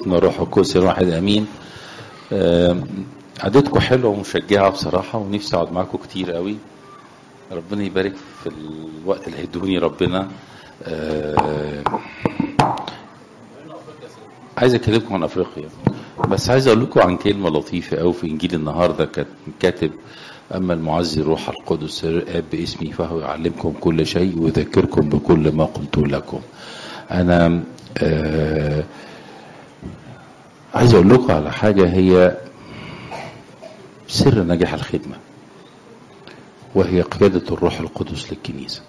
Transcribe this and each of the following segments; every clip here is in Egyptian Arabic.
ابن روح القدس واحد امين آم، قعدتكم حلوه ومشجعه بصراحه ونفسي اقعد معاكم كتير قوي ربنا يبارك في الوقت اللي هيدوني ربنا آه، عايز اكلمكم عن افريقيا بس عايز اقول لكم عن كلمه لطيفه قوي في انجيل النهارده كانت كاتب اما المعزي الروح القدس الاب باسمي فهو يعلمكم كل شيء ويذكركم بكل ما قلت لكم انا آه عايز اقول لكم على حاجه هي سر نجاح الخدمه وهي قياده الروح القدس للكنيسه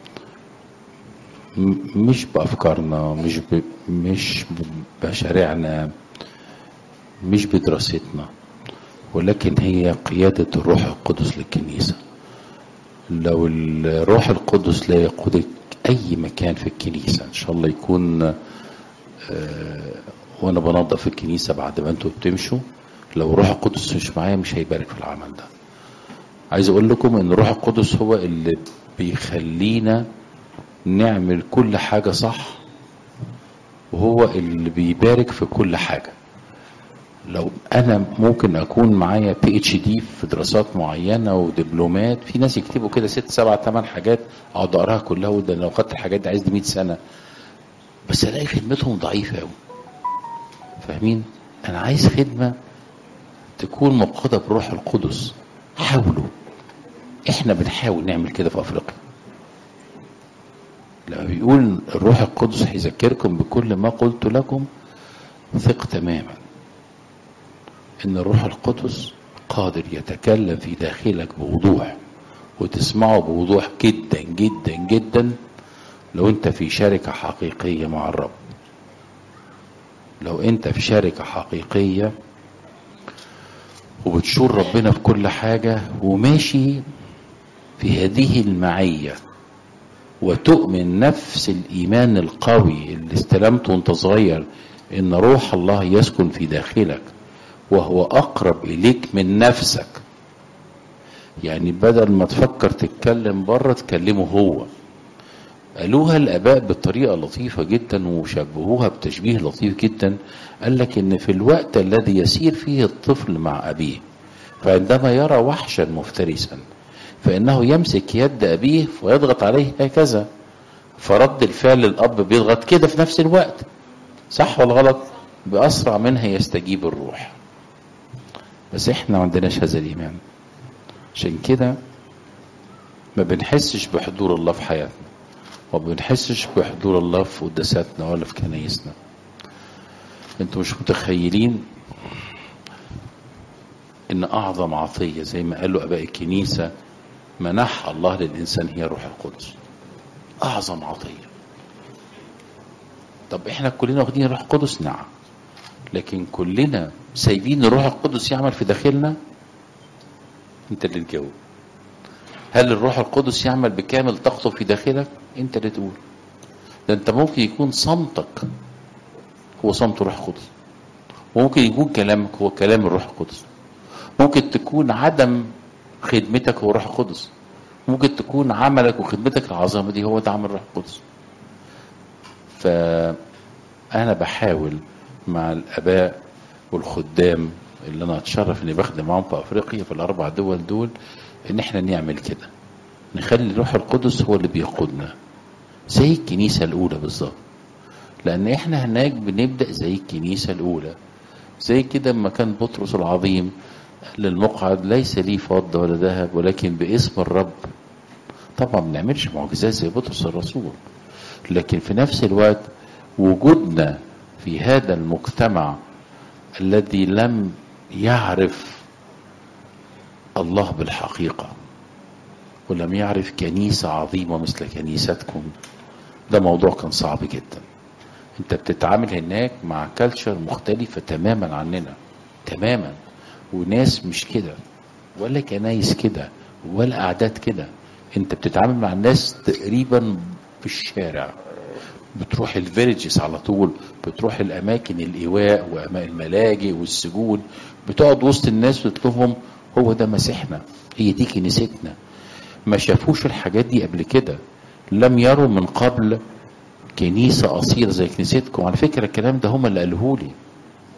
م- مش بافكارنا مش ب... مش بمشاريعنا مش بدراستنا ولكن هي قياده الروح القدس للكنيسه لو الروح القدس لا يقودك اي مكان في الكنيسه ان شاء الله يكون آه، وانا بنظف الكنيسه بعد ما انتوا بتمشوا لو الروح القدس مش معايا مش هيبارك في العمل ده عايز اقول لكم ان الروح القدس هو اللي بيخلينا نعمل كل حاجه صح وهو اللي بيبارك في كل حاجه لو انا ممكن اكون معايا بي اتش دي في دراسات معينه ودبلومات في ناس يكتبوا كده ست سبع ثمان حاجات اقعد اقراها كلها وده لو خدت الحاجات دي عايز لي 100 سنه بس الاقي خدمتهم ضعيفه قوي فاهمين انا عايز خدمه تكون مقاده بروح القدس حاولوا احنا بنحاول نعمل كده في افريقيا لما بيقول الروح القدس هيذكركم بكل ما قلت لكم ثق تماما ان الروح القدس قادر يتكلم في داخلك بوضوح وتسمعه بوضوح جدا جدا جدا لو انت في شركة حقيقية مع الرب لو انت في شركة حقيقية وبتشور ربنا في كل حاجة وماشي في هذه المعية وتؤمن نفس الإيمان القوي اللي استلمته وانت صغير إن روح الله يسكن في داخلك وهو أقرب إليك من نفسك يعني بدل ما تفكر تتكلم بره تكلمه هو قالوها الآباء بطريقة لطيفة جدا وشبهوها بتشبيه لطيف جدا قال لك إن في الوقت الذي يسير فيه الطفل مع أبيه فعندما يرى وحشا مفترسا فإنه يمسك يد أبيه ويضغط عليه هكذا فرد الفعل الأب بيضغط كده في نفس الوقت صح ولا غلط بأسرع منها يستجيب الروح بس احنا ما عندناش هذا الإيمان عشان كده ما بنحسش بحضور الله في حياتنا وما بنحسش بحضور الله في قداساتنا ولا في كنايسنا انتوا مش متخيلين ان اعظم عطيه زي ما قالوا اباء الكنيسه منحها الله للانسان هي روح القدس اعظم عطيه طب احنا كلنا واخدين روح القدس نعم لكن كلنا سايبين الروح القدس يعمل في داخلنا انت اللي تجاوب هل الروح القدس يعمل بكامل طاقته في داخلك انت اللي تقول ده انت ممكن يكون صمتك هو صمت الروح القدس وممكن يكون كلامك هو كلام الروح القدس ممكن تكون عدم خدمتك هو الروح القدس ممكن تكون عملك وخدمتك العظيمه دي هو ده عمل الروح القدس فانا بحاول مع الاباء والخدام اللي انا اتشرف اني بخدم معاهم في افريقيا في الاربع دول دول ان احنا نعمل كده نخلي الروح القدس هو اللي بيقودنا زي الكنيسه الاولى بالظبط لان احنا هناك بنبدا زي الكنيسه الاولى زي كده لما كان بطرس العظيم قال للمقعد ليس لي فضه ولا ذهب ولكن باسم الرب طبعا ما بنعملش معجزات زي بطرس الرسول لكن في نفس الوقت وجودنا في هذا المجتمع الذي لم يعرف الله بالحقيقه ولم يعرف كنيسه عظيمه مثل كنيستكم ده موضوع كان صعب جدا انت بتتعامل هناك مع كالتشر مختلفه تماما عننا تماما وناس مش كده ولا كنايس كده ولا اعداد كده انت بتتعامل مع الناس تقريبا في الشارع بتروح الفيلجز على طول بتروح الاماكن الايواء والملاجئ والسجون بتقعد وسط الناس وتقول هو ده مسيحنا هي دي كنيستنا ما شافوش الحاجات دي قبل كده لم يروا من قبل كنيسة أصيلة زي كنيستكم على فكرة الكلام ده هم اللي قالوه لي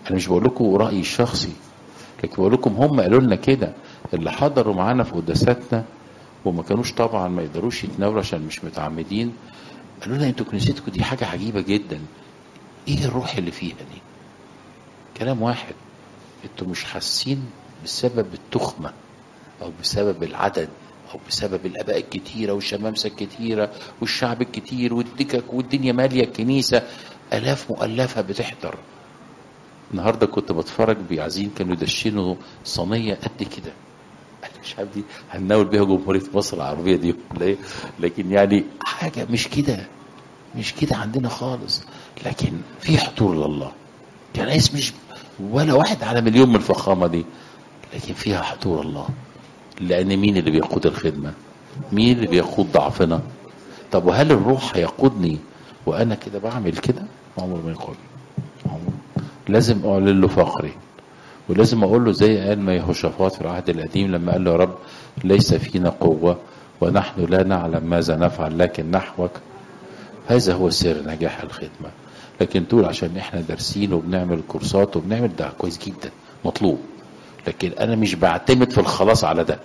انا مش بقول لكم رايي الشخصي لكن بقول لكم هم قالوا لنا كده اللي حضروا معانا في قداساتنا وما كانوش طبعا ما يقدروش يتناولوا عشان مش متعمدين قالوا لنا انتوا كنيستكم دي حاجه عجيبه جدا ايه الروح اللي فيها دي كلام واحد انتوا مش حاسين بسبب التخمه او بسبب العدد او بسبب الاباء الكتيره والشمامسه الكتيره والشعب الكتير والدكك والدنيا ماليه الكنيسه الاف مؤلفه بتحضر النهارده كنت بتفرج بيعزين كانوا يدشنوا صينيه قد كده انا مش عارف دي هنناول بيها جمهوريه مصر العربيه دي ولا ايه لكن يعني حاجه مش كده مش كده عندنا خالص لكن في حضور لله كنايس مش ولا واحد على مليون من الفخامه دي لكن فيها حضور الله لان مين اللي بيقود الخدمه مين اللي بيقود ضعفنا طب وهل الروح هيقودني وانا كده بعمل كده عمره ما يقود عمره لازم اعلن له فقري ولازم اقول له زي قال ما يهوشافاط في العهد القديم لما قال له يا رب ليس فينا قوه ونحن لا نعلم ماذا نفعل لكن نحوك هذا هو سر نجاح الخدمه لكن تقول عشان احنا دارسين وبنعمل كورسات وبنعمل ده كويس جدا مطلوب لكن انا مش بعتمد في الخلاص على ده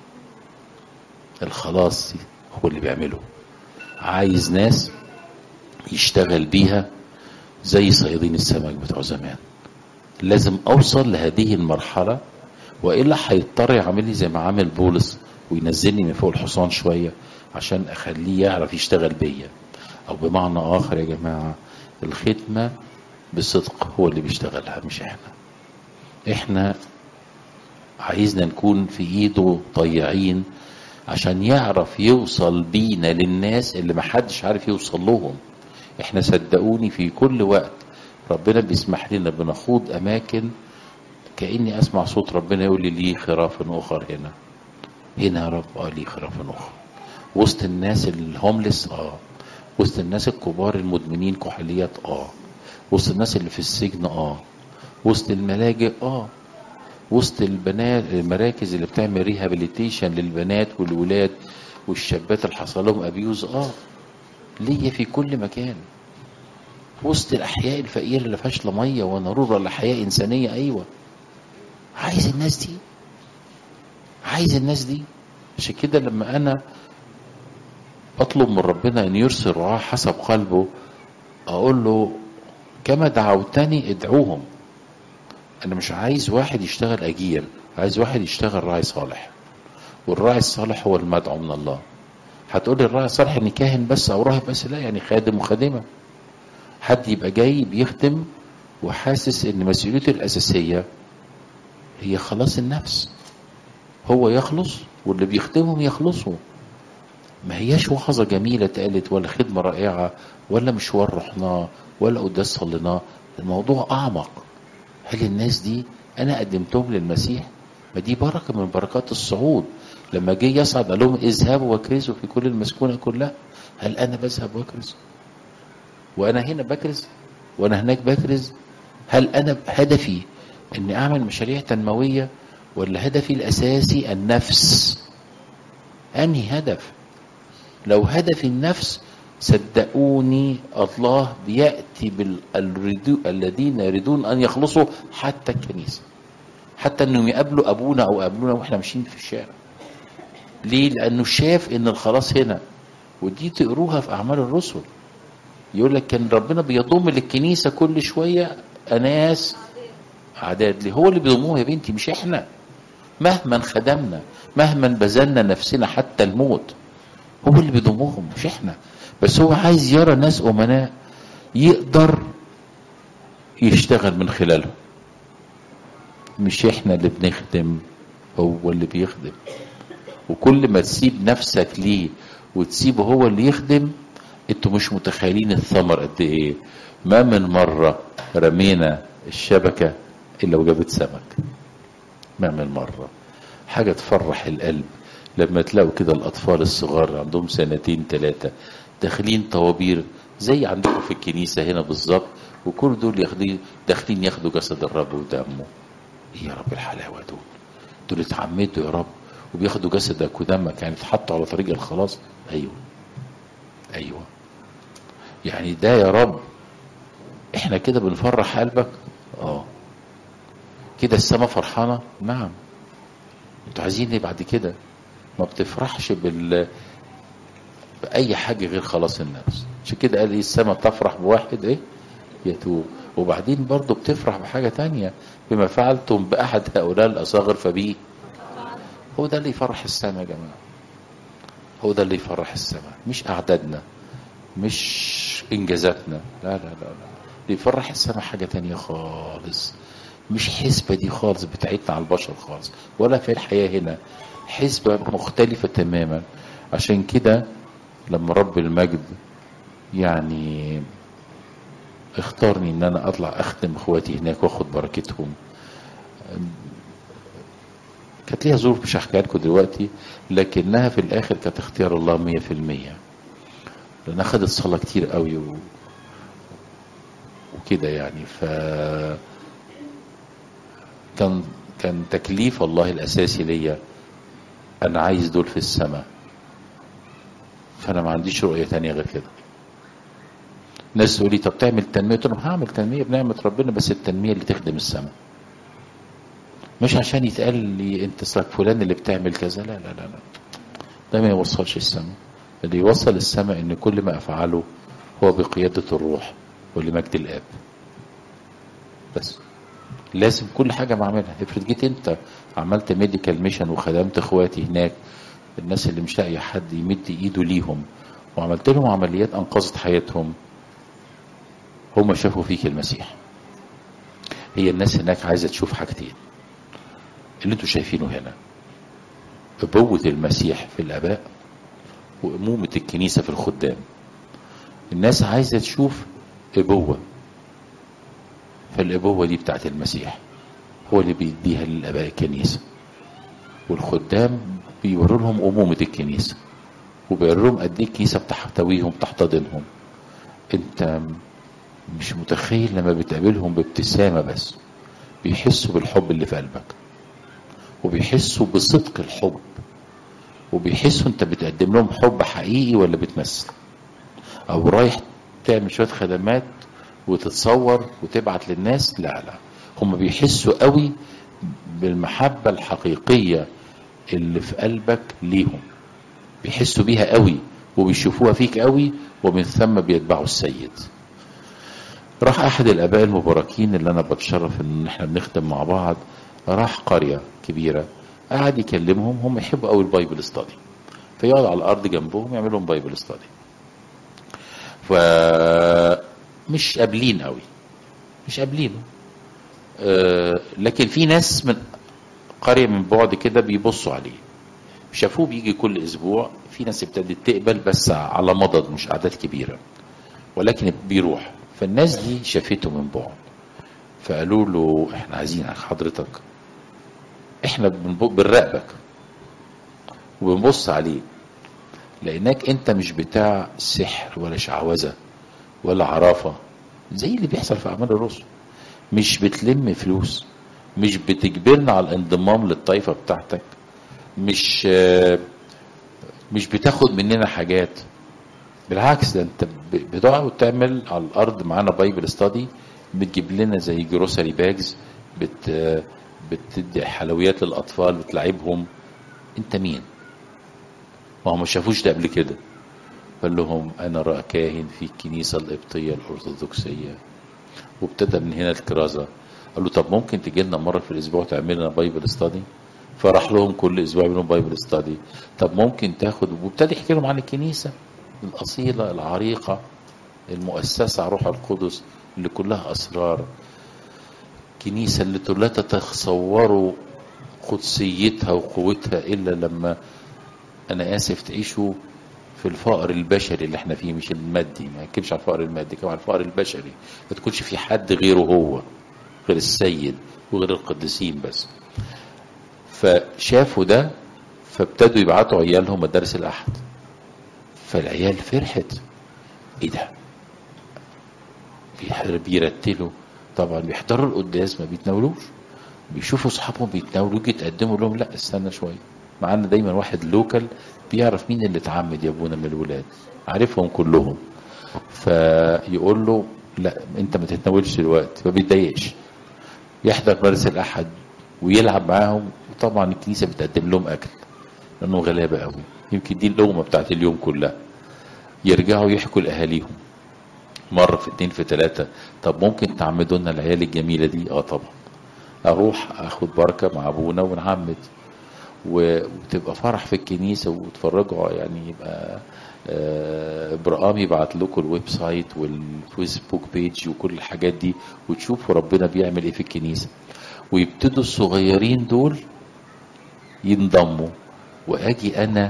الخلاص هو اللي بيعمله عايز ناس يشتغل بيها زي صيادين السمك بتوع زمان لازم اوصل لهذه المرحله والا هيضطر يعمل لي زي ما عامل بولس وينزلني من فوق الحصان شويه عشان اخليه يعرف يشتغل بيا او بمعنى اخر يا جماعه الخدمه بصدق هو اللي بيشتغلها مش احنا احنا عايزنا نكون في ايده طيعين عشان يعرف يوصل بينا للناس اللي محدش عارف يوصل لهم احنا صدقوني في كل وقت ربنا بيسمح لنا بنخوض اماكن كاني اسمع صوت ربنا يقول لي ليه خراف اخر هنا هنا يا رب اه ليه خراف اخر وسط الناس الهوملس اه وسط الناس الكبار المدمنين كحوليات اه وسط الناس اللي في السجن اه وسط الملاجئ اه وسط البنات المراكز اللي بتعمل ريهابيليتيشن للبنات والولاد والشابات اللي حصل لهم ابيوز اه ليا في كل مكان وسط الاحياء الفقيره اللي فيهاش لا ميه ولا نور ولا حياه انسانيه ايوه عايز الناس دي عايز الناس دي عشان كده لما انا اطلب من ربنا ان يرسل رعاه حسب قلبه اقول له كما دعوتني ادعوهم انا مش عايز واحد يشتغل اجير عايز واحد يشتغل راعي صالح والراعي الصالح هو المدعو من الله هتقول لي الراعي الصالح يعني كاهن بس او راهب بس لا يعني خادم وخادمه حد يبقى جاي بيخدم وحاسس ان مسؤوليته الاساسيه هي خلاص النفس هو يخلص واللي بيخدمهم يخلصوا ما هياش وعظه جميله اتقالت ولا خدمه رائعه ولا مشوار رحناه ولا قداس صليناه الموضوع اعمق هل الناس دي انا قدمتهم للمسيح ما دي بركه من بركات الصعود لما جه يصعد قال لهم اذهبوا واكرزوا في كل المسكونه كلها هل انا بذهب واكرز وانا هنا بكرز وانا هناك بكرز هل انا هدفي اني اعمل مشاريع تنمويه ولا هدفي الاساسي النفس انهي هدف لو هدف النفس صدقوني الله بياتي بالذين يريدون ان يخلصوا حتى الكنيسه حتى انهم يقابلوا ابونا او ابونا واحنا ماشيين في الشارع ليه لانه شاف ان الخلاص هنا ودي تقروها في اعمال الرسل يقول لك كان ربنا بيضم للكنيسه كل شويه اناس اعداد ليه هو اللي بيضموها يا بنتي مش احنا مهما خدمنا مهما بذلنا نفسنا حتى الموت هو اللي بيضمهم مش احنا بس هو عايز يرى ناس امناء يقدر يشتغل من خلالهم مش احنا اللي بنخدم هو اللي بيخدم وكل ما تسيب نفسك ليه وتسيبه هو اللي يخدم انتوا مش متخيلين الثمر قد ايه ما من مرة رمينا الشبكة الا وجابت سمك ما من مرة حاجة تفرح القلب لما تلاقوا كده الاطفال الصغار عندهم سنتين ثلاثة داخلين طوابير زي عندكم في الكنيسة هنا بالظبط وكل دول ياخدين داخلين ياخدوا جسد الرب ودمه ايه يا رب الحلاوة دول دول اتعمدوا يا رب وبياخدوا جسدك ودمك يعني اتحطوا على طريق الخلاص ايوه ايوه يعني ده يا رب احنا كده بنفرح قلبك اه كده السماء فرحانة نعم انتوا عايزين ايه بعد كده ما بتفرحش بال بأي حاجة غير خلاص النفس عشان كده قال ايه السماء تفرح بواحد ايه يتوب وبعدين برضه بتفرح بحاجة تانية بما فعلتم بأحد هؤلاء الأصاغر فبيه هو ده اللي يفرح السماء يا جماعة هو ده اللي يفرح السماء مش أعدادنا مش إنجازاتنا لا لا لا لا اللي يفرح السماء حاجة تانية خالص مش حسبة دي خالص بتاعتنا على البشر خالص ولا في الحياة هنا حسبة مختلفة تماما عشان كده لما رب المجد يعني اختارني ان انا اطلع اخدم اخواتي هناك واخد بركتهم كانت ليها ظروف مش هحكيها لكم دلوقتي لكنها في الاخر كانت اختيار الله مية في المية لان اخدت صلاة كتير قوي و... وكده يعني ف كان كان تكليف الله الاساسي ليا انا عايز دول في السماء فانا ما عنديش رؤية تانية غير كده ناس تقول لي طب تعمل تنمية قلت لهم هعمل تنمية بنعمة ربنا بس التنمية اللي تخدم السماء مش عشان يتقال لي انت اصلك فلان اللي بتعمل كذا لا لا لا لا ده ما يوصلش السماء اللي يوصل السماء ان كل ما افعله هو بقيادة الروح ولمجد الاب بس لازم كل حاجة بعملها افرض جيت انت عملت ميديكال ميشن وخدمت اخواتي هناك الناس اللي مش لاقي حد يمد ايده ليهم وعملت لهم عمليات انقذت حياتهم هم شافوا فيك المسيح هي الناس هناك عايزة تشوف حاجتين اللي انتوا شايفينه هنا أبوة المسيح في الآباء وأمومة الكنيسة في الخدام الناس عايزة تشوف أبوة فالأبوة دي بتاعت المسيح هو اللي بيديها للآباء الكنيسة والخدام بيوروا لهم أمومة الكنيسة وبيوروا لهم قد إيه الكنيسة بتحتويهم تحتضنهم أنت مش متخيل لما بتقابلهم بابتسامة بس بيحسوا بالحب اللي في قلبك وبيحسوا بصدق الحب وبيحسوا انت بتقدم لهم حب حقيقي ولا بتمثل او رايح تعمل شوية خدمات وتتصور وتبعت للناس لا لا هم بيحسوا قوي بالمحبة الحقيقية اللي في قلبك ليهم بيحسوا بيها قوي وبيشوفوها فيك قوي ومن ثم بيتبعوا السيد راح احد الاباء المباركين اللي انا بتشرف ان احنا بنخدم مع بعض راح قرية كبيرة قعد يكلمهم هم يحبوا قوي البايبل ستادي فيقعد على الارض جنبهم يعمل لهم بايبل ستادي ف مش قابلين قوي مش قابلينه آه لكن في ناس من قرية من بعد كده بيبصوا عليه شافوه بيجي كل اسبوع في ناس ابتدت تقبل بس على مضض مش اعداد كبيره ولكن بيروح فالناس دي شافته من بعد فقالوا له احنا عايزين حضرتك احنا بنراقبك وبنبص عليه لانك انت مش بتاع سحر ولا شعوذه ولا عرافه زي اللي بيحصل في اعمال الرسل مش بتلم فلوس مش بتجبرنا على الانضمام للطائفه بتاعتك مش مش بتاخد مننا حاجات بالعكس ده انت بتقعد وتعمل على الارض معانا بايبل ستادي بتجيب لنا زي جروسري باجز بت بتدي حلويات للاطفال بتلعبهم انت مين ما هم ما شافوش ده قبل كده قال لهم انا رأى كاهن في الكنيسه القبطيه الارثوذكسيه وابتدى من هنا الكرازه قال له طب ممكن تجي لنا مره في الاسبوع تعمل لنا بايبل ستادي فراح لهم كل اسبوع يعملوا بايبل ستادي طب ممكن تاخد وابتدى يحكي لهم عن الكنيسه الاصيله العريقه المؤسسه على روح القدس اللي كلها اسرار كنيسه اللي لا تتصوروا قدسيتها وقوتها الا لما انا اسف تعيشوا في الفقر البشري اللي احنا فيه مش المادي ما يكتبش على الفقر المادي كمان على الفقر البشري ما تكونش في حد غيره هو غير السيد وغير القديسين بس فشافوا ده فابتدوا يبعتوا عيالهم مدارس الاحد فالعيال فرحت ايه ده بيرتلوا طبعا بيحضروا القداس ما بيتناولوش بيشوفوا اصحابهم بيتناولوا يجي يتقدموا لهم لا استنى شويه معانا دايما واحد لوكال بيعرف مين اللي اتعمد يا ابونا من الولاد عارفهم كلهم فيقول له لا انت ما تتناولش دلوقتي ما بيتضايقش يحضر مدرسة الأحد ويلعب معاهم وطبعا الكنيسة بتقدم لهم أكل لأنه غلابة قوي يمكن دي اللقمة بتاعت اليوم كلها يرجعوا يحكوا لأهاليهم مرة في اتنين في تلاتة طب ممكن تعمدوا لنا العيال الجميلة دي اه طبعا اروح اخد بركة مع ابونا ونعمد و- وتبقى فرح في الكنيسة وتفرجوا يعني يبقى آه، ابراهام يبعت لكم الويب سايت والفيسبوك بيج وكل الحاجات دي وتشوفوا ربنا بيعمل ايه في الكنيسة ويبتدوا الصغيرين دول ينضموا واجي انا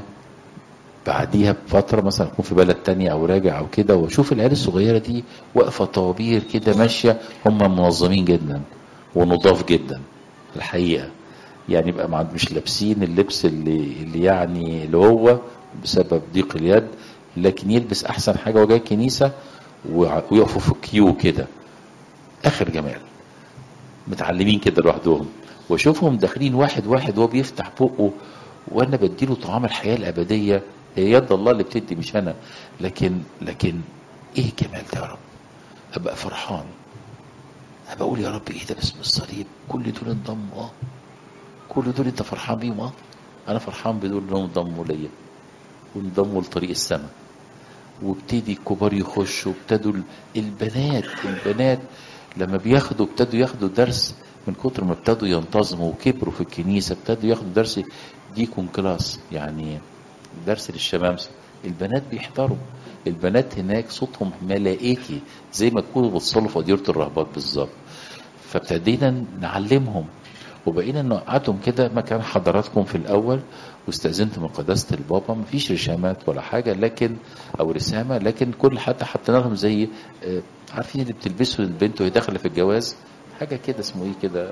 بعديها بفترة مثلا أكون في بلد تانية أو راجع أو كده وأشوف العيال الصغيرة دي واقفة طوابير كده ماشية هم منظمين جدا ونضاف جدا الحقيقة يعني يبقى مع- مش لابسين اللبس اللي, اللي يعني اللي هو بسبب ضيق اليد لكن يلبس أحسن حاجة وجاي الكنيسة وع- ويقفوا في كيو كده آخر جمال متعلمين كده لوحدهم واشوفهم داخلين واحد واحد وهو بيفتح بقه وانا بديله طعام الحياه الابديه هي يد الله اللي بتدي مش انا لكن لكن ايه الجمال ده يا رب ابقى فرحان ابقى اقول يا رب ايه ده باسم الصليب كل دول انضموا اه كل دول انت فرحان بيهم اه انا فرحان بدول انهم انضموا ليا وانضموا لطريق السماء وابتدي الكبار يخشوا ابتدوا ال- البنات البنات لما بياخدوا ابتدوا ياخدوا درس من كتر ما ابتدوا ينتظموا وكبروا في الكنيسه ابتدوا ياخدوا درس ديكون كلاس يعني درس للشمامسه البنات بيحضروا البنات هناك صوتهم ملائكي زي ما تكونوا بتصلوا في اديره الرهبات بالظبط فابتدينا نعلمهم وبقينا نقعدهم كده مكان حضراتكم في الاول واستاذنت من قداسه البابا مفيش رشامات ولا حاجه لكن او رسامه لكن كل حد حطينا لهم زي آه، عارفين اللي بتلبسه للبنت وهي داخله في الجواز حاجه كده اسمه ايه كده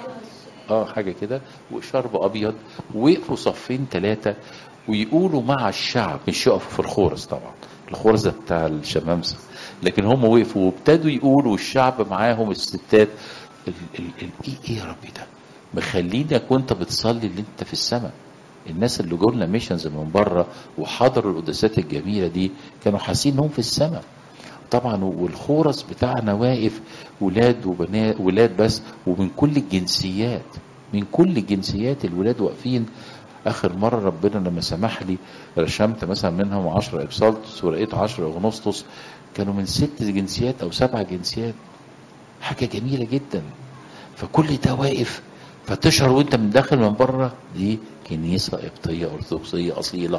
اه حاجه كده وشرب ابيض وقفوا صفين ثلاثه ويقولوا مع الشعب مش يقفوا في الخورس طبعا الخورس ده بتاع الشمامسه لكن هم وقفوا وابتدوا يقولوا والشعب معاهم الستات ال ال ال ايه ايه يا ربي ده مخلينك وانت بتصلي اللي انت في السماء الناس اللي جولنا ميشنز من بره وحضروا القداسات الجميله دي كانوا حاسين انهم في السماء طبعا والخورس بتاعنا واقف ولاد وبنات ولاد بس ومن كل الجنسيات من كل الجنسيات الولاد واقفين اخر مره ربنا لما سمح لي رشمت مثلا منهم 10 ابسالتس ولقيت 10 اغنسطس كانوا من ست جنسيات او سبع جنسيات حاجه جميله جدا فكل ده واقف فتشعر وانت من داخل من بره دي كنيسه قبطيه ارثوذكسيه اصيله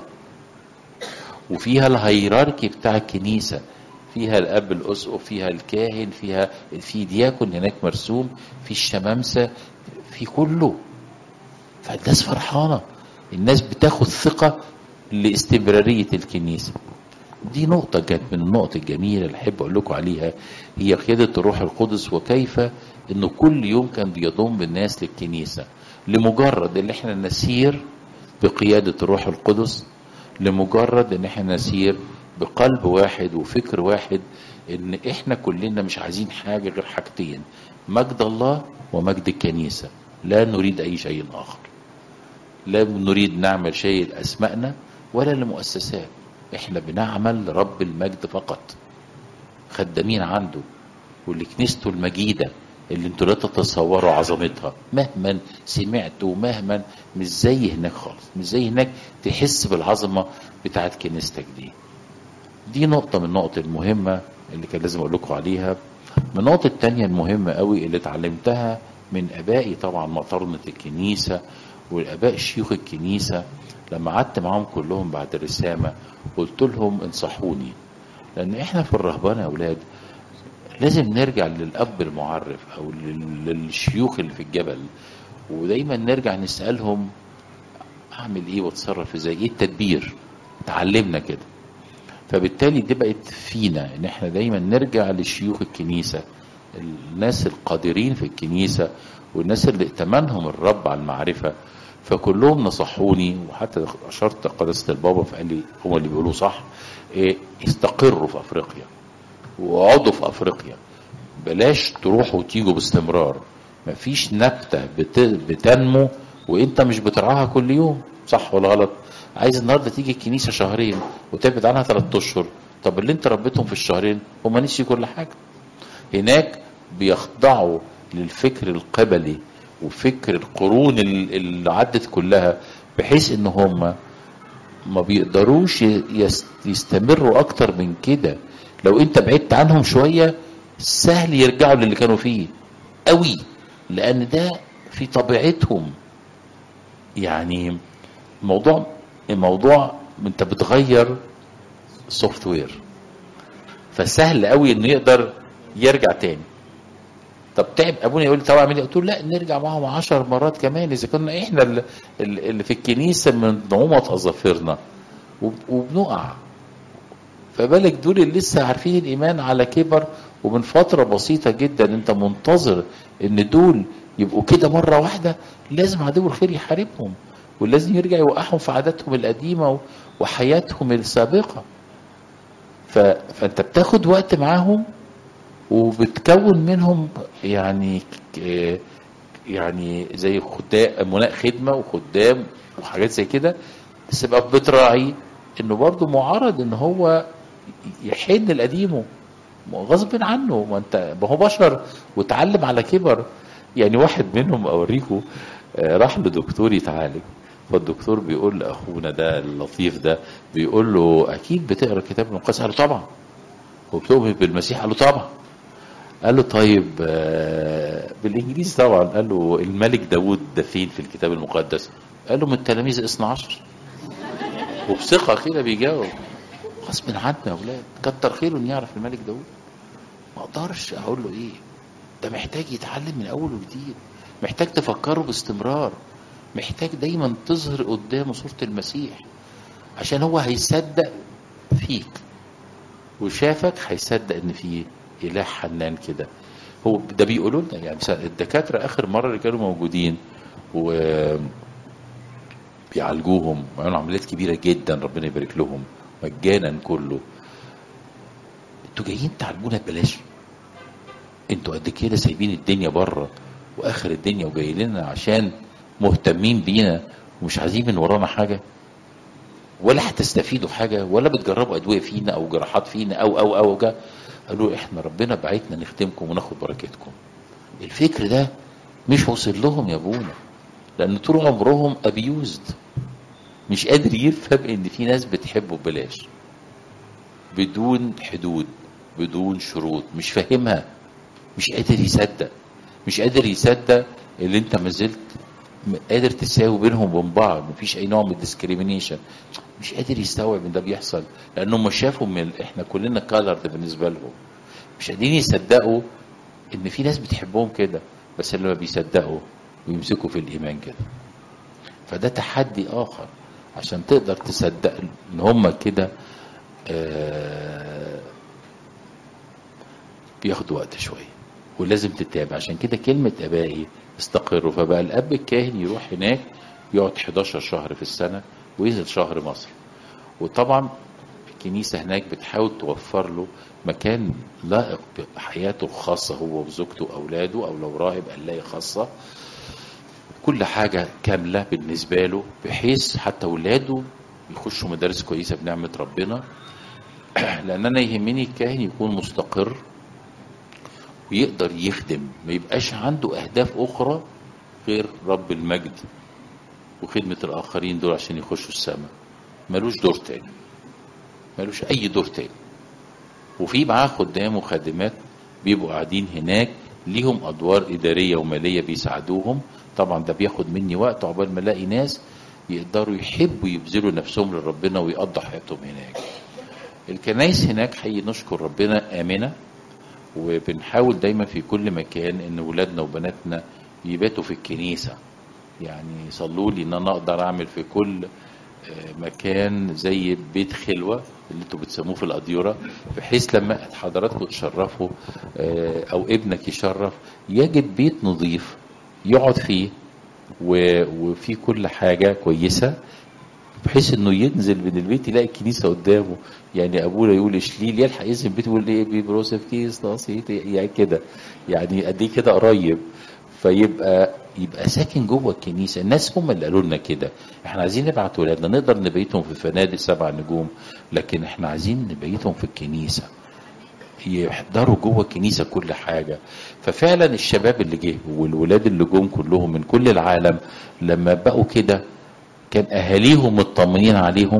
وفيها الهيراركي بتاع الكنيسه فيها الاب الاسقف فيها الكاهن فيها في دياكون هناك مرسوم في الشمامسه في كله فالناس فرحانه الناس بتاخد ثقه لاستمراريه الكنيسه دي نقطة كانت من النقط الجميلة اللي أحب أقول لكم عليها هي قيادة الروح القدس وكيف إنه كل يوم كان بيضم الناس للكنيسة لمجرد إن إحنا نسير بقيادة الروح القدس لمجرد إن إحنا نسير بقلب واحد وفكر واحد إن إحنا كلنا مش عايزين حاجة غير حاجتين مجد الله ومجد الكنيسة لا نريد أي شيء آخر لا نريد نعمل شيء لأسمائنا ولا لمؤسسات احنا بنعمل لرب المجد فقط خدامين عنده واللي كنيسته المجيدة اللي انتوا لا تتصوروا عظمتها مهما سمعت ومهما مش زي هناك خالص مش زي هناك تحس بالعظمة بتاعت كنيستك دي دي نقطة من النقط المهمة اللي كان لازم اقول لكم عليها من النقطة التانية المهمة قوي اللي اتعلمتها من ابائي طبعا مطرنة الكنيسة والاباء شيوخ الكنيسة لما قعدت معاهم كلهم بعد الرسامة قلت لهم انصحوني لان احنا في الرهبانة يا اولاد لازم نرجع للاب المعرف او لل- للشيوخ اللي في الجبل ودايما نرجع نسالهم اعمل ايه واتصرف ازاي ايه التدبير تعلمنا كده فبالتالي دي بقت فينا ان احنا دايما نرجع لشيوخ الكنيسه الناس القادرين في الكنيسه والناس اللي ائتمنهم الرب على المعرفه فكلهم نصحوني وحتى اشرت قداسه البابا فقال لي هم اللي بيقولوا صح إيه استقروا في افريقيا واقعدوا في افريقيا بلاش تروحوا وتيجوا باستمرار مفيش نبته بت- بتنمو وانت مش بترعاها كل يوم صح ولا غلط عايز النهارده تيجي الكنيسه شهرين وتبعد عنها ثلاث اشهر طب اللي انت ربيتهم في الشهرين هم نسي كل حاجه هناك بيخضعوا للفكر القبلي وفكر القرون ال- اللي عدت كلها بحيث ان هم ما بيقدروش يس- يستمروا اكتر من كده لو انت بعدت عنهم شوية سهل يرجعوا للي كانوا فيه قوي لان ده في طبيعتهم يعني موضوع الموضوع انت بتغير سوفت وير فسهل قوي انه يقدر يرجع تاني طب تعب ابونا يقول لي طب اعمل ايه؟ قلت له لا نرجع معاهم عشر مرات كمان اذا كنا احنا اللي, اللي في الكنيسه من نعومه اظافرنا وب- وبنقع فبالك دول اللي لسه عارفين الايمان على كبر ومن فتره بسيطه جدا انت منتظر ان دول يبقوا كده مره واحده لازم عدو الخير يحاربهم ولازم يرجع يوقعهم في عاداتهم القديمه و- وحياتهم السابقه ف... فانت بتاخد وقت معاهم وبتكون منهم يعني ك- يعني زي خدام امناء خدمه وخدام وحاجات زي كده بس بقى بتراعي انه برضه معرض ان هو يحن لقديمه غصب عنه ما انت ما هو بشر وتعلم على كبر يعني واحد منهم اوريكم آه، راح لدكتور يتعالج فالدكتور بيقول لاخونا ده اللطيف ده بيقول له اكيد بتقرا الكتاب المقدس قال له طبعا وبتؤمن بالمسيح قال له طبعا قال له طيب آه، بالانجليزي طبعا قال له الملك داود ده فين في الكتاب المقدس قال له من التلاميذ 12 وبثقه كده بيجاوب غصب عنا يا اولاد كتر خيره انه يعرف الملك داود ما اقدرش اقول له ايه ده محتاج يتعلم من اول وجديد محتاج تفكره باستمرار محتاج دايما تظهر قدامه صورة المسيح عشان هو هيصدق فيك وشافك هيصدق ان في اله حنان كده هو ده بيقولوا لنا يعني مثلا الدكاتره اخر مره اللي كانوا موجودين و بيعالجوهم وعملوا عمليات كبيره جدا ربنا يبارك لهم مجانا كله انتوا جايين تعالجونا ببلاش انتوا قد كده سايبين الدنيا بره واخر الدنيا وجايين لنا عشان مهتمين بينا ومش عايزين من ورانا حاجه ولا هتستفيدوا حاجه ولا بتجربوا ادويه فينا او جراحات فينا او او او جا. قالوا احنا ربنا بعتنا نخدمكم وناخد بركتكم الفكر ده مش واصل لهم يا ابونا لان طول عمرهم ابيوزد مش قادر يفهم ان في ناس بتحبه ببلاش بدون حدود بدون شروط مش فاهمها مش قادر يصدق مش قادر يصدق اللي انت ما زلت م- قادر تساوي بينهم وبين بعض مفيش اي نوع من الديسكريميشن مش قادر يستوعب ان ده بيحصل لانهم ما شافوا من احنا كلنا كالرد بالنسبه لهم مش قادرين يصدقوا ان في ناس بتحبهم كده بس لما بيصدقوا ويمسكوا في الايمان كده فده تحدي اخر عشان تقدر تصدق ان هم كده آه، بياخدوا وقت شويه ولازم تتابع عشان كده كلمه ابائي استقروا فبقى الاب الكاهن يروح هناك يقعد 11 شهر في السنه وينزل شهر مصر وطبعا الكنيسه هناك بتحاول توفر له مكان لائق بحياته الخاصه هو وزوجته واولاده او لو راهب قلايه خاصه كل حاجة كاملة بالنسبة له بحيث حتى ولاده يخشوا مدارس كويسة بنعمة ربنا لأن أنا يهمني الكاهن يكون مستقر ويقدر يخدم ما يبقاش عنده أهداف أخرى غير رب المجد وخدمة الآخرين دول عشان يخشوا السماء ملوش دور تاني ملوش أي دور تاني وفي معاه خدام وخادمات بيبقوا قاعدين هناك ليهم ادوار اداريه وماليه بيساعدوهم طبعا ده بياخد مني وقت عقبال ما الاقي ناس يقدروا يحبوا يبذلوا نفسهم لربنا ويقضوا حياتهم هناك الكنايس هناك حقيقي نشكر ربنا امنه وبنحاول دايما في كل مكان ان ولادنا وبناتنا يباتوا في الكنيسه يعني صلوا لي ان انا اقدر اعمل في كل آه، مكان زي بيت خلوه اللي انتوا بتسموه في الاديره بحيث لما حضراتكم تشرفوا آه، او ابنك يشرف يجد بيت نظيف يقعد فيه و- وفي كل حاجه كويسه بحيث انه ينزل من البيت يلاقي الكنيسه قدامه يعني ابونا يقول اشليل يلحق ينزل البيت يقول ايه بيبروسف كيس ناصيت يعني كده يعني قد ايه كده قريب فيبقى يبقى ساكن جوه الكنيسه الناس هم اللي قالوا لنا كده احنا عايزين نبعت ولادنا نقدر نبيتهم في فنادق سبع نجوم لكن احنا عايزين نبيتهم في الكنيسه يحضروا جوه الكنيسه كل حاجه ففعلا الشباب اللي جه والولاد اللي جم كلهم من كل العالم لما بقوا كده كان اهاليهم مطمنين عليهم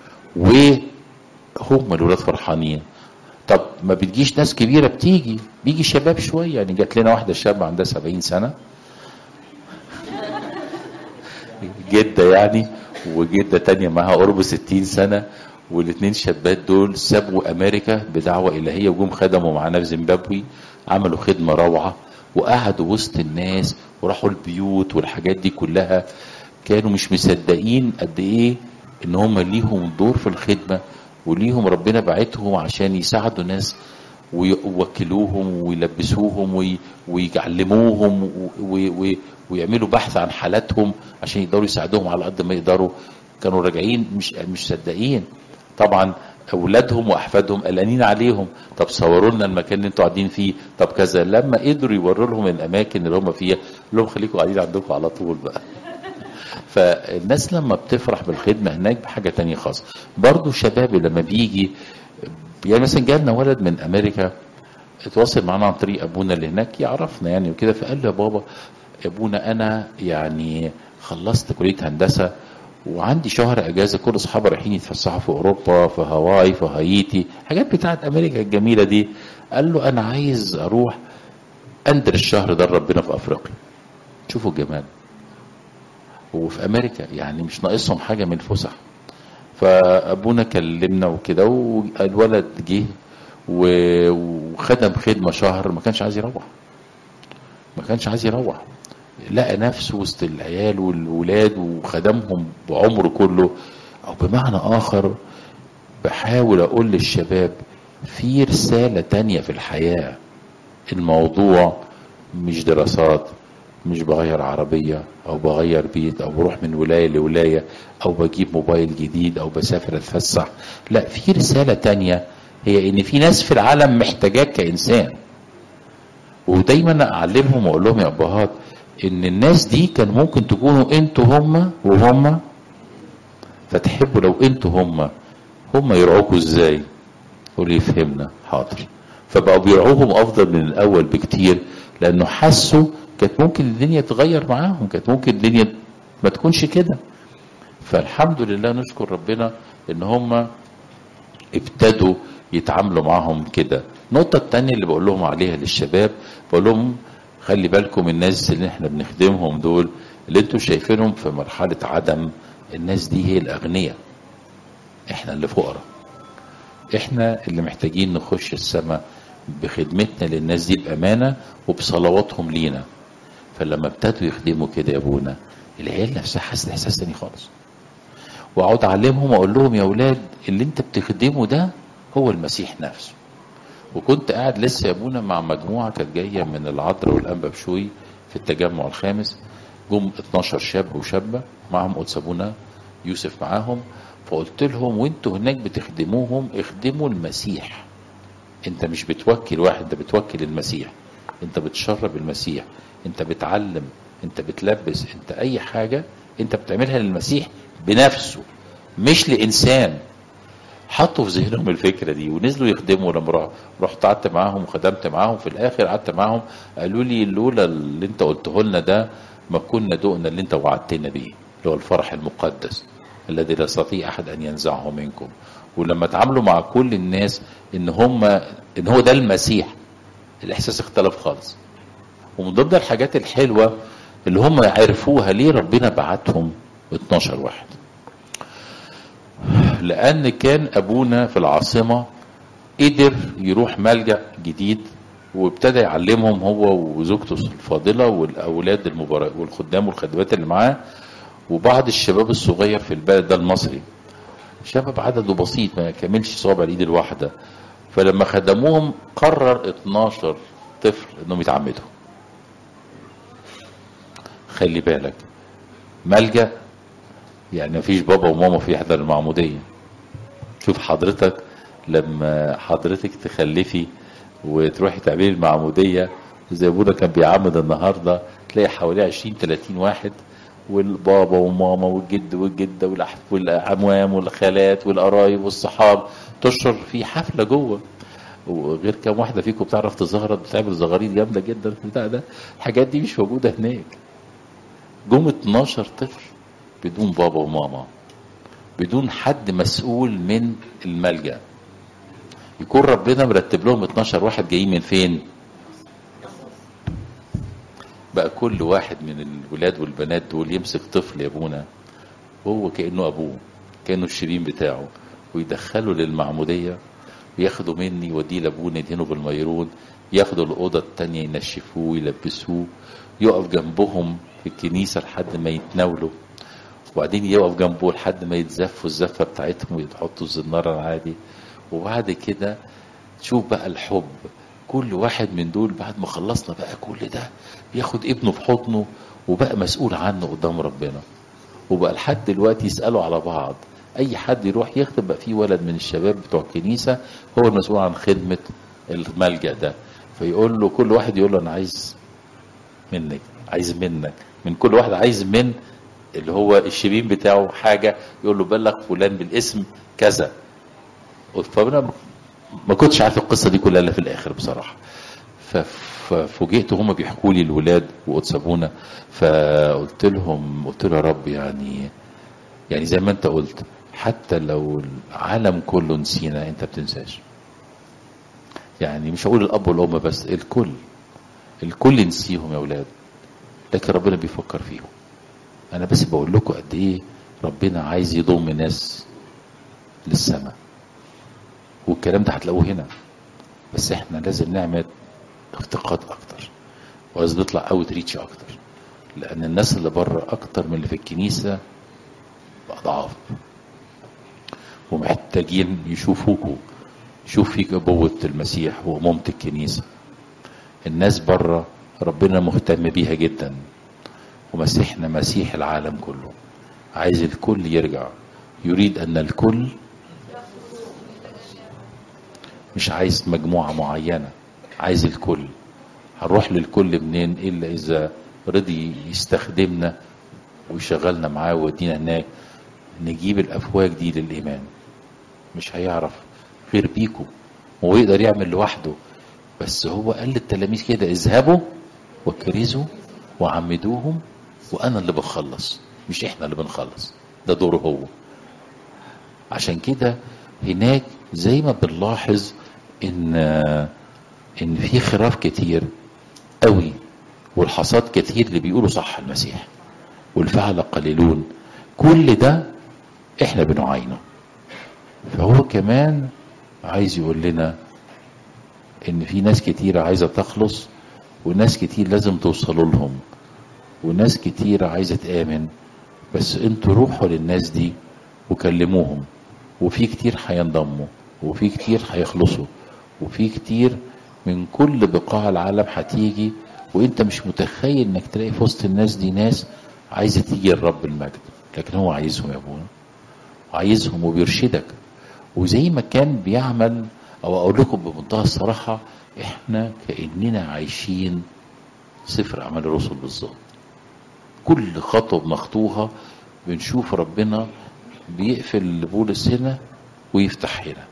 وهم الولاد فرحانين طب ما بتجيش ناس كبيره بتيجي بيجي شباب شويه يعني جات لنا واحده شابه عندها 70 سنه جده يعني وجده تانية معاها قرب 60 سنه والاثنين شابات دول سابوا امريكا بدعوه الهيه وجم خدموا معانا في زيمبابوي عملوا خدمه روعه وقعدوا وسط الناس وراحوا البيوت والحاجات دي كلها كانوا مش مصدقين قد ايه ان هم ليهم دور في الخدمه وليهم ربنا بعتهم عشان يساعدوا ناس ويوكلوهم ويلبسوهم وي- ويعلموهم و- و- و- ويعملوا بحث عن حالاتهم عشان يقدروا يساعدوهم على قد ما يقدروا كانوا راجعين مش مش صدقين طبعا اولادهم واحفادهم قلقانين عليهم طب صوروا لنا المكان اللي انتوا قاعدين فيه طب كذا لما قدروا يوروا لهم الاماكن اللي هم فيها قال لهم خليكم قاعدين عندكم على طول بقى فالناس لما بتفرح بالخدمة هناك بحاجة تانية خاصة برضو شباب لما بيجي يعني مثلا جالنا ولد من أمريكا اتواصل معانا عن طريق أبونا اللي هناك يعرفنا يعني وكده فقال له يا بابا يا أبونا أنا يعني خلصت كلية هندسة وعندي شهر اجازه كل اصحابي رايحين يتفسحوا في اوروبا في هاواي في هايتي حاجات بتاعت امريكا الجميله دي قال له انا عايز اروح اندر الشهر ده ربنا في افريقيا شوفوا الجمال وفي امريكا يعني مش ناقصهم حاجه من الفسح فابونا كلمنا وكده والولد جه و- وخدم خدمه شهر ما كانش عايز يروح ما كانش عايز يروح لقى نفسه وسط العيال والولاد وخدمهم بعمره كله او بمعنى اخر بحاول اقول للشباب في رساله تانية في الحياه الموضوع مش دراسات مش بغير عربية أو بغير بيت أو بروح من ولاية لولاية أو بجيب موبايل جديد أو بسافر أتفسح لا في رسالة تانية هي إن في ناس في العالم محتاجاك كإنسان ودايما أعلمهم وأقول لهم يا أبهات إن الناس دي كان ممكن تكونوا أنتوا هم وهم فتحبوا لو أنتوا هم هم يرعوكوا إزاي يقول لي فهمنا حاضر فبقوا بيرعوهم افضل من الاول بكتير لانه حسوا كانت ممكن الدنيا تتغير معاهم كانت ممكن الدنيا ما تكونش كده فالحمد لله نشكر ربنا ان هم ابتدوا يتعاملوا معاهم كده النقطة التانية اللي بقول لهم عليها للشباب بقول لهم خلي بالكم الناس اللي احنا بنخدمهم دول اللي انتوا شايفينهم في مرحلة عدم الناس دي هي الأغنياء احنا اللي فقراء احنا اللي محتاجين نخش السماء بخدمتنا للناس دي بامانه وبصلواتهم لينا فلما ابتدوا يخدموا كده يا ابونا العيال نفسها حاسه احساس تاني خالص واقعد اعلمهم واقول لهم يا اولاد اللي انت بتخدمه ده هو المسيح نفسه وكنت قاعد لسه يا ابونا مع مجموعه كانت جايه من العذراء والانبا بشوي في التجمع الخامس جم 12 شاب وشابه معهم قدس ابونا يوسف معاهم فقلت لهم وانتوا هناك بتخدموهم اخدموا المسيح انت مش بتوكل واحد انت بتوكل المسيح انت بتشرب المسيح انت بتعلم انت بتلبس انت اي حاجة انت بتعملها للمسيح بنفسه مش لانسان حطوا في ذهنهم الفكره دي ونزلوا يخدموا لما رح- رحت قعدت معاهم وخدمت معاهم في الاخر قعدت معاهم قالوا لي لولا اللي انت قلته لنا ده ما كنا دقنا اللي انت وعدتنا بيه اللي هو الفرح المقدس الذي لا يستطيع احد ان ينزعه منكم ولما اتعاملوا مع كل الناس ان هم ان هو ده المسيح الاحساس اختلف خالص ومن ضمن الحاجات الحلوه اللي هم عرفوها ليه ربنا بعتهم 12 واحد لان كان ابونا في العاصمه قدر يروح ملجا جديد وابتدى يعلمهم هو وزوجته الفاضله والاولاد المبارك والخدام والخدمات اللي معاه وبعض الشباب الصغير في البلد ده المصري شباب عدده بسيط ما يكملش صوابع الايد الواحده فلما خدموهم قرر 12 طفل انهم يتعمدوا خلي بالك ملجأ يعني مفيش بابا وماما في يحضر المعمودية شوف حضرتك لما حضرتك تخلفي وتروحي تعملي المعمودية زي ابونا كان بيعمد النهاردة تلاقي حوالي 20 30 واحد والبابا وماما والجد والجدة والأعمام والخالات والقرايب والصحاب تشعر في حفلة جوه وغير كام واحده فيكم بتعرف تزغرط بتعمل زغاريد جامده جدا في البتاع ده الحاجات دي مش موجوده هناك جم 12 طفل بدون بابا وماما بدون حد مسؤول من الملجأ يكون ربنا مرتب لهم 12 واحد جايين من فين بقى كل واحد من الولاد والبنات دول يمسك طفل يا ابونا وهو كأنه أبوه كأنه الشريم بتاعه ويدخله للمعمودية وياخده مني يوديه لأبوه يدهنه بالميرون ياخدوا الأوضة التانية ينشفوه ويلبسوه يقف جنبهم في الكنيسة لحد ما يتناولوا وبعدين يقف جنبه لحد ما يتزفوا الزفة بتاعتهم ويحطوا الزنارة العادي وبعد كده تشوف بقى الحب كل واحد من دول بعد ما خلصنا بقى كل ده بياخد ابنه في حضنه وبقى مسؤول عنه قدام ربنا وبقى لحد دلوقتي يسألوا على بعض اي حد يروح يخدم بقى في ولد من الشباب بتوع الكنيسة هو المسؤول عن خدمة الملجأ ده فيقول له كل واحد يقول له انا عايز منك عايز منك من كل واحد عايز من اللي هو الشبين بتاعه حاجة يقول له بلغ فلان بالاسم كذا فانا ما كنتش عارف القصة دي كلها الا في الاخر بصراحة ففوجئت هما بيحكوا لي الولاد وقدس ابونا فقلت لهم قلت له يا رب يعني يعني زي ما انت قلت حتى لو العالم كله نسينا انت بتنساش يعني مش هقول الاب والام بس الكل الكل نسيهم يا اولاد لكن ربنا بيفكر فيهم انا بس بقول لكم قد ايه ربنا عايز يضم ناس للسماء والكلام ده هتلاقوه هنا بس احنا لازم نعمل افتقاد اكتر ولازم نطلع اوت ريتش اكتر لان الناس اللي بره اكتر من اللي في الكنيسه باضعاف ومحتاجين يشوفوكوا يشوف فيك ابوه المسيح وامومه الكنيسه الناس بره ربنا مهتم بيها جدا ومسيحنا مسيح العالم كله عايز الكل يرجع يريد ان الكل مش عايز مجموعة معينة عايز الكل هنروح للكل منين إلا إذا رضي يستخدمنا ويشغلنا معاه ويودينا هناك نجيب الأفواج دي للإيمان مش هيعرف غير بيكم هو يقدر يعمل لوحده بس هو قال للتلاميذ كده اذهبوا وكرزوا وعمدوهم وأنا اللي بخلص مش إحنا اللي بنخلص ده دوره هو عشان كده هناك زي ما بنلاحظ ان ان في خراف كتير قوي والحصاد كتير اللي بيقولوا صح المسيح والفعل قليلون كل ده احنا بنعاينه فهو كمان عايز يقول لنا ان في ناس كتير عايزه تخلص وناس كتير لازم توصلوا لهم وناس كتير عايزه تامن بس انتوا روحوا للناس دي وكلموهم وفي كتير هينضموا وفي كتير هيخلصوا وفي كتير من كل بقاع العالم هتيجي وانت مش متخيل انك تلاقي في وسط الناس دي ناس عايزه تيجي لرب المجد لكن هو عايزهم يا ابونا وعايزهم وبيرشدك وزي ما كان بيعمل او اقول لكم بمنتهى الصراحه احنا كاننا عايشين سفر اعمال الرسل بالظبط كل خطوه بنخطوها بنشوف ربنا بيقفل بولس هنا ويفتح هنا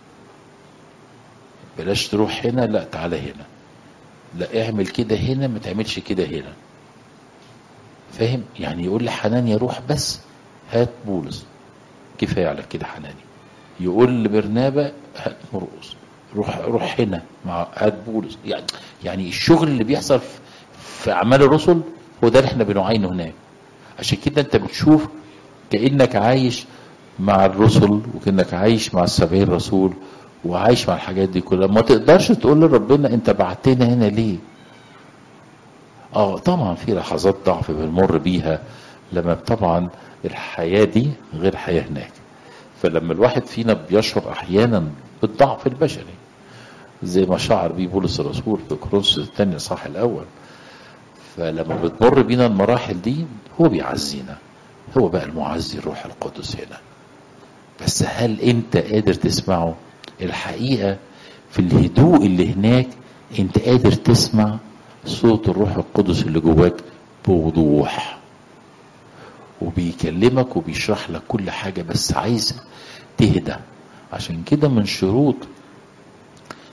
بلاش تروح هنا لا تعالى هنا لا اعمل كده هنا ما تعملش كده هنا فاهم يعني يقول لحنانيا روح بس هات بولس كفايه على كده حنانيا يقول لبرنابا هات مرقص روح روح هنا مع هات بولس يعني يعني الشغل اللي بيحصل في, في اعمال الرسل هو ده اللي احنا بنعاينه هناك عشان كده انت بتشوف كانك عايش مع الرسل وكانك عايش مع السبعين رسول وعايش مع الحاجات دي كلها ما تقدرش تقول لربنا انت بعتنا هنا ليه اه طبعا في لحظات ضعف بنمر بيها لما طبعا الحياة دي غير حياة هناك فلما الواحد فينا بيشعر احيانا بالضعف البشري زي ما شعر بيه بولس الرسول في كورنثوس الثاني صح الاول فلما بتمر بينا المراحل دي هو بيعزينا هو بقى المعزي الروح القدس هنا بس هل انت قادر تسمعه الحقيقة في الهدوء اللي هناك انت قادر تسمع صوت الروح القدس اللي جواك بوضوح وبيكلمك وبيشرح لك كل حاجة بس عايز تهدى عشان كده من شروط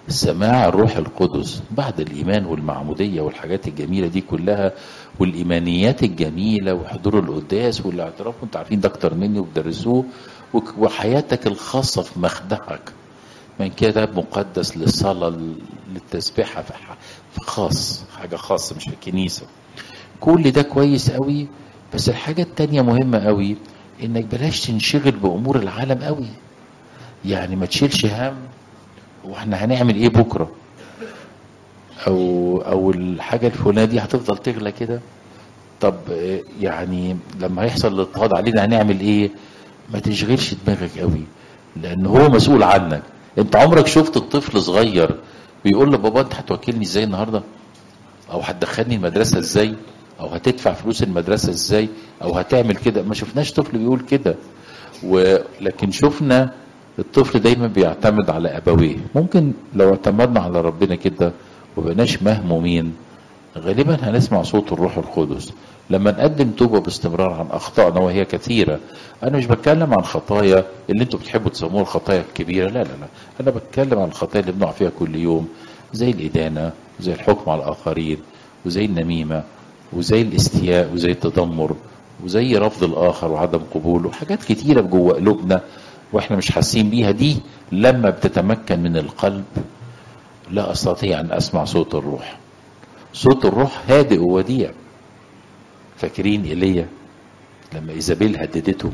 سماع الروح القدس بعد الإيمان والمعمودية والحاجات الجميلة دي كلها والإيمانيات الجميلة وحضور القداس والاعتراف وانتوا عارفين ده أكتر مني وبدرسوه وك- وحياتك الخاصة في مخدعك من كده مقدس للصلاة للتسبيحة في ح- في خاص حاجة خاصة مش في الكنيسة كل ده كويس قوي بس الحاجة التانية مهمة قوي انك بلاش تنشغل بأمور العالم قوي يعني ما تشيلش هم واحنا هنعمل ايه بكرة او او الحاجة الفلانية دي هتفضل تغلى كده طب آه، يعني لما هيحصل الاضطهاد علينا هنعمل ايه ما تشغلش دماغك قوي لان هو مسؤول عنك انت عمرك شفت الطفل صغير بيقول لبابا انت هتوكلني ازاي النهارده او هتدخلني المدرسه ازاي او هتدفع فلوس المدرسه ازاي او هتعمل كده ما شفناش طفل بيقول كده ولكن شفنا الطفل دايما بيعتمد على ابويه ممكن لو اعتمدنا على ربنا كده وبقناش مهمومين غالبا هنسمع صوت الروح القدس لما نقدم توبه باستمرار عن اخطائنا وهي كثيره انا مش بتكلم عن خطايا اللي انتوا بتحبوا تسموها الخطايا الكبيره لا لا لا انا بتكلم عن الخطايا اللي بنقع فيها كل يوم زي الادانه وزي الحكم على الاخرين وزي النميمه وزي الاستياء وزي التذمر وزي رفض الاخر وعدم قبوله حاجات كتيره جوه قلوبنا واحنا مش حاسين بيها دي لما بتتمكن من القلب لا استطيع ان اسمع صوت الروح صوت الروح هادئ ووديع فاكرين ايليا لما ايزابيل هددته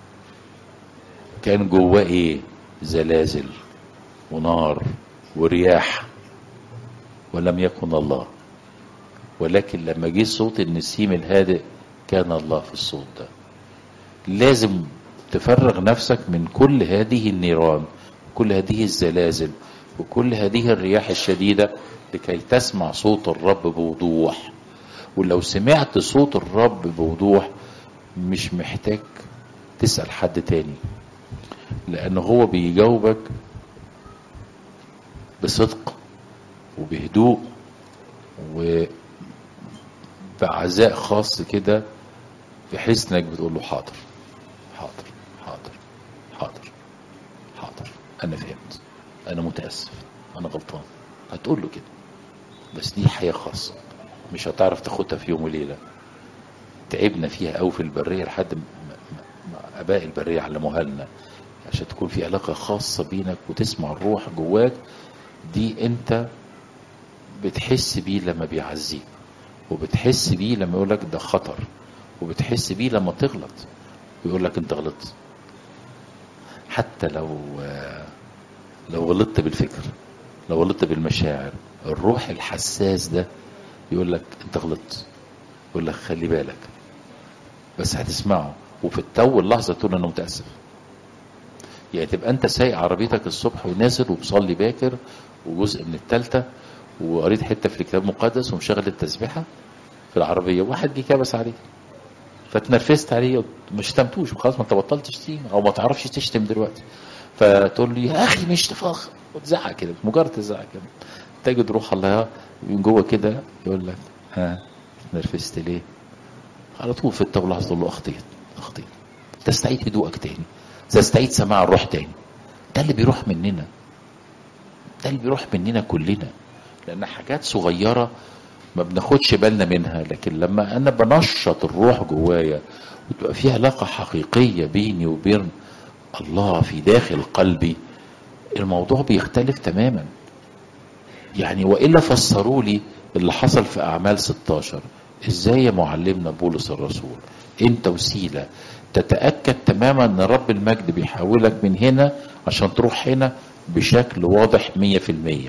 كان جواه ايه زلازل ونار ورياح ولم يكن الله ولكن لما جه صوت النسيم الهادئ كان الله في الصوت ده لازم تفرغ نفسك من كل هذه النيران كل هذه الزلازل وكل هذه الرياح الشديدة لكي تسمع صوت الرب بوضوح ولو سمعت صوت الرب بوضوح مش محتاج تسأل حد تاني لأن هو بيجاوبك بصدق وبهدوء وبعزاء خاص كده بحيث انك بتقول له حاضر حاضر حاضر حاضر حاضر انا فهمت انا متاسف انا غلطان هتقول له كده بس دي حياه خاصه مش هتعرف تاخدها في يوم وليله تعبنا فيها قوي في البريه لحد ما ما- ما اباء البريه علموها لنا عشان تكون في علاقه خاصه بينك وتسمع الروح جواك دي انت بتحس بيه لما بيعزيك وبتحس بيه لما يقول لك ده خطر وبتحس بيه لما تغلط ويقول لك انت غلطت حتى لو لو غلطت بالفكر لو غلطت بالمشاعر الروح الحساس ده يقول لك انت غلطت يقول لك خلي بالك بس هتسمعه وفي التو اللحظه تقول انا متاسف يعني تبقى انت سايق عربيتك الصبح ونازل ومصلي باكر وجزء من التالتة وقريت حته في الكتاب المقدس ومشغل التسبيحه في العربيه واحد جه كبس عليك فتنرفزت عليه ما شتمتوش خلاص ما انت بطلت تشتم او ما تعرفش تشتم دلوقتي فتقول لي يا اخي مش تفاخر وتزعق كده مجرد تزعق كده تجد روح الله من جوه كده يقول لك ها نرفزت ليه؟ على طول في التو لحظه تقول له اخطيت اخطيت تستعيد هدوءك تاني تستعيد سماع الروح تاني ده اللي بيروح مننا ده اللي بيروح مننا كلنا لان حاجات صغيره ما بناخدش بالنا منها لكن لما انا بنشط الروح جوايا وتبقى في علاقه حقيقيه بيني وبين الله في داخل قلبي الموضوع بيختلف تماما يعني والا فسروا لي اللي حصل في اعمال 16 ازاي يا معلمنا بولس الرسول انت وسيله تتاكد تماما ان رب المجد بيحولك من هنا عشان تروح هنا بشكل واضح 100%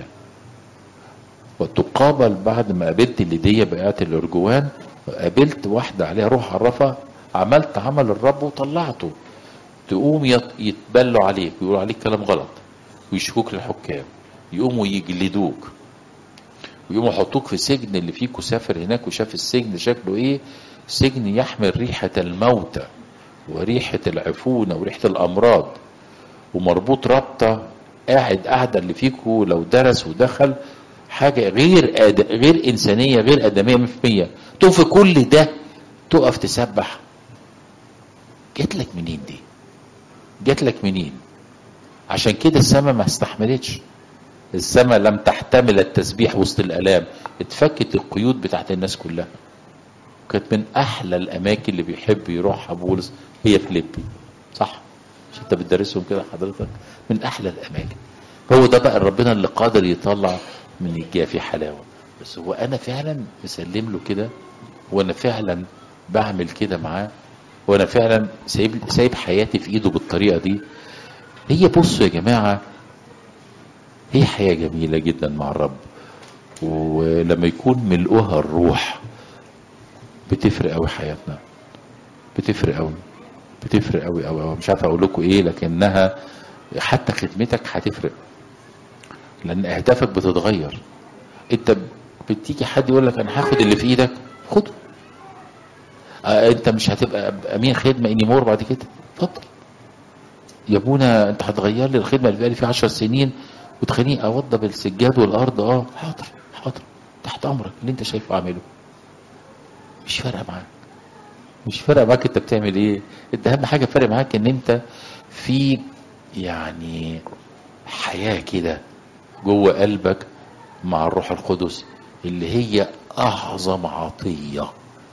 وتقابل بعد ما قابلت ليديا بقات الارجوان قابلت واحده عليها روح عرفها عملت عمل الرب وطلعته تقوم يت- يتبلوا عليك ويقولوا عليك كلام غلط ويشكوك للحكام يقوموا يجلدوك ويقوموا يحطوك في سجن اللي فيكوا سافر هناك وشاف السجن شكله ايه سجن يحمل ريحة الموتى وريحة العفونة وريحة الأمراض ومربوط رابطة قاعد قاعدة اللي فيكوا لو درس ودخل حاجة غير آد... غير إنسانية غير آدمية 100% تقف في كل ده تقف تسبح جات لك منين دي؟ جات لك منين؟ عشان كده السماء ما استحملتش السماء لم تحتمل التسبيح وسط الالام اتفكت القيود بتاعت الناس كلها كانت من احلى الاماكن اللي بيحب يروحها بولس هي فيليبي صح مش انت بتدرسهم كده حضرتك من احلى الاماكن هو ده بقى ربنا اللي قادر يطلع من الجافي حلاوه بس هو انا فعلا مسلم له كده وانا فعلا بعمل كده معاه وانا فعلا سايب سايب حياتي في ايده بالطريقه دي هي بصوا يا جماعه هي حياه جميله جدا مع الرب ولما يكون ملؤها الروح بتفرق قوي حياتنا بتفرق قوي بتفرق قوي قوي قوي مش عارف اقول لكم ايه لكنها حتى خدمتك هتفرق لان اهدافك بتتغير انت بتيجي حد يقول لك انا هاخد اللي في ايدك خده آه انت مش هتبقى امين خدمه انيمور بعد كده اتفضل يا ابونا انت هتغير لي الخدمه اللي بقالي فيها 10 سنين وتخليني اوضب السجاد والارض اه حاضر حاضر تحت امرك اللي انت شايفه اعمله مش فارقه معاك مش فارقه معاك انت بتعمل ايه انت اهم حاجه فارق معاك ان انت في يعني حياه كده جوه قلبك مع الروح القدس اللي هي اعظم عطيه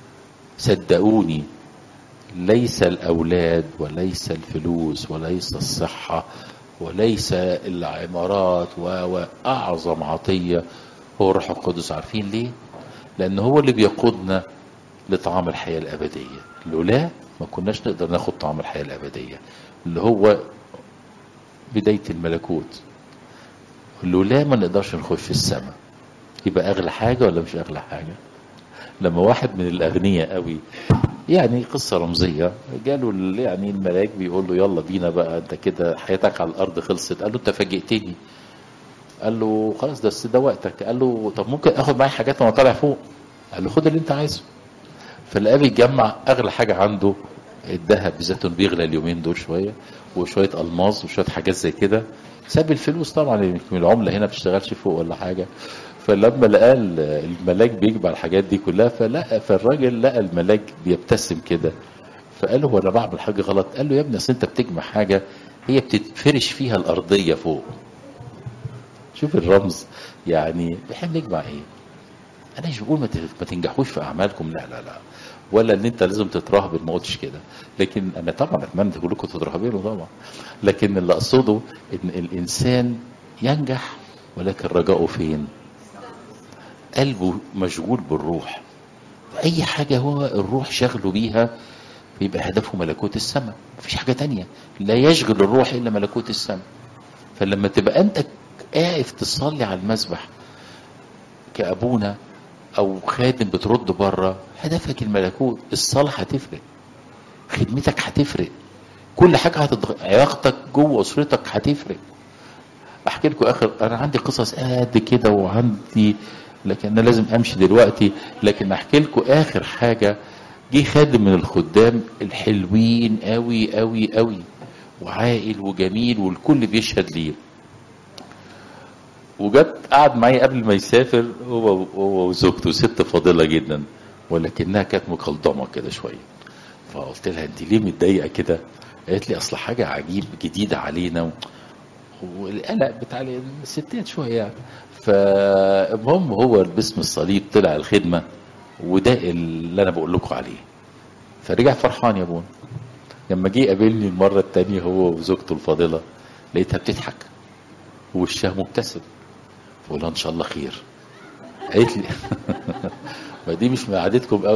صدقوني ليس الاولاد وليس الفلوس وليس الصحه وليس العمارات واعظم عطيه هو الروح القدس عارفين ليه لان هو اللي بيقودنا لطعام الحياه الابديه لولا ما كناش نقدر ناخد طعام الحياه الابديه اللي هو بدايه الملكوت لولا ما نقدرش نخش السماء يبقى اغلى حاجه ولا مش اغلى حاجه لما واحد من الاغنياء قوي يعني قصة رمزية جاله يعني الملاك بيقول له يلا بينا بقى انت كده حياتك على الارض خلصت قال له انت فاجئتني قال له خلاص ده ده وقتك قال له طب ممكن اخد معايا حاجات وانا طالع فوق قال له خد اللي انت عايزه فلقاه بيجمع اغلى حاجة عنده الذهب بالذات بيغلى اليومين دول شوية وشوية الماظ وشوية حاجات زي كده ساب الفلوس طبعا العملة هنا بتشتغلش فوق ولا حاجة فلما لقى الملاك بيجمع الحاجات دي كلها فلقى فالراجل لقى الملاك بيبتسم كده فقال له هو انا بعمل حاجه غلط قال له يا ابني اصل انت بتجمع حاجه هي بتتفرش فيها الارضيه فوق شوف الرمز يعني احنا بنجمع ايه انا مش بقول ما تنجحوش في اعمالكم لا لا لا ولا ان انت لازم تترهبن ما قلتش كده لكن انا طبعا اتمنى كلكم تترهبنوا طبعا لكن اللي اقصده ان الانسان ينجح ولكن رجاؤه فين قلبه مشغول بالروح اي حاجة هو الروح شغله بيها بيبقى هدفه ملكوت السماء مفيش حاجة تانية لا يشغل الروح الا ملكوت السماء فلما تبقى انت قاعد تصلي على المسبح كأبونا او خادم بترد بره هدفك الملكوت الصلاة هتفرق خدمتك هتفرق كل حاجة هتتغير علاقتك جوه اسرتك هتفرق احكي لكم اخر انا عندي قصص قد كده وعندي لكن انا لازم امشي دلوقتي لكن احكي لكم اخر حاجه جه خادم من الخدام الحلوين قوي قوي قوي وعاقل وجميل والكل بيشهد ليه وجت قعد معايا قبل ما يسافر هو هو وزوجته ست فاضله جدا ولكنها كانت مقلضمه كده شويه فقلت لها انت ليه متضايقه كده قالت لي اصل حاجه عجيب جديده علينا والقلق بتاع الستات شويه يعني فالمهم هو باسم الصليب طلع الخدمه وده اللي انا بقول لكم عليه فرجع فرحان يا ابونا لما جه قابلني المره الثانيه هو وزوجته الفاضله لقيتها بتضحك ووشها مبتسم بقول لها ان شاء الله خير قالت لي ما دي مش من عادتكم قوي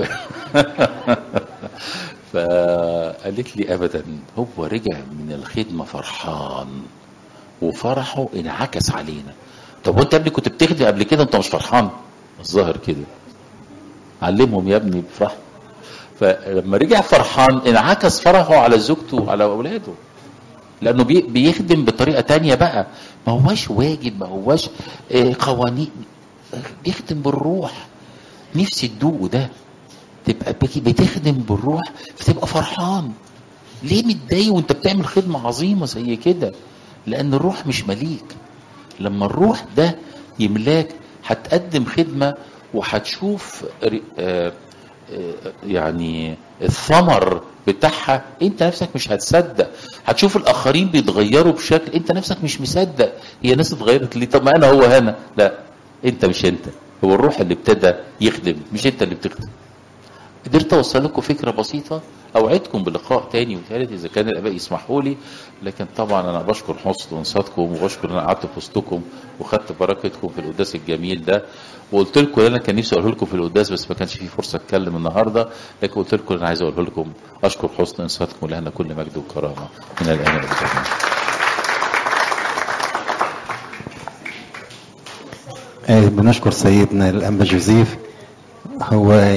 فقالت لي ابدا هو رجع من الخدمه فرحان وفرحه انعكس علينا طب وانت يا ابني كنت بتخدم قبل كده انت مش فرحان الظاهر كده علمهم يا ابني بفرح فلما رجع فرحان انعكس فرحه على زوجته وعلى اولاده لانه بي بيخدم بطريقه تانية بقى ما هواش واجب ما هواش اه قوانين بيخدم بالروح نفسي تدوقه ده تبقى بتخدم بالروح فتبقى فرحان ليه متضايق وانت بتعمل خدمه عظيمه زي كده لان الروح مش مليك لما الروح ده يملاك هتقدم خدمة وهتشوف يعني الثمر بتاعها انت نفسك مش هتصدق هتشوف الاخرين بيتغيروا بشكل انت نفسك مش مصدق هي ناس اتغيرت ليه طب ما انا هو هنا لا انت مش انت هو الروح اللي ابتدى يخدم مش انت اللي بتخدم قدرت اوصل لكم فكره بسيطه اوعدكم بلقاء تاني وثالث اذا كان الاباء يسمحوا لي لكن طبعا انا بشكر حسن انصاتكم وبشكر ان انا قعدت في وسطكم وخدت بركتكم في القداس الجميل ده وقلت لكم اللي انا كان نفسي اقوله لكم في القداس بس ما كانش في فرصه اتكلم النهارده لكن قلت لكم اللي انا عايز اقوله لكم اشكر حسن انصاتكم ولهنا كل مجد وكرامه من الان الى الابد آه، بنشكر سيدنا الأنبا جوزيف هو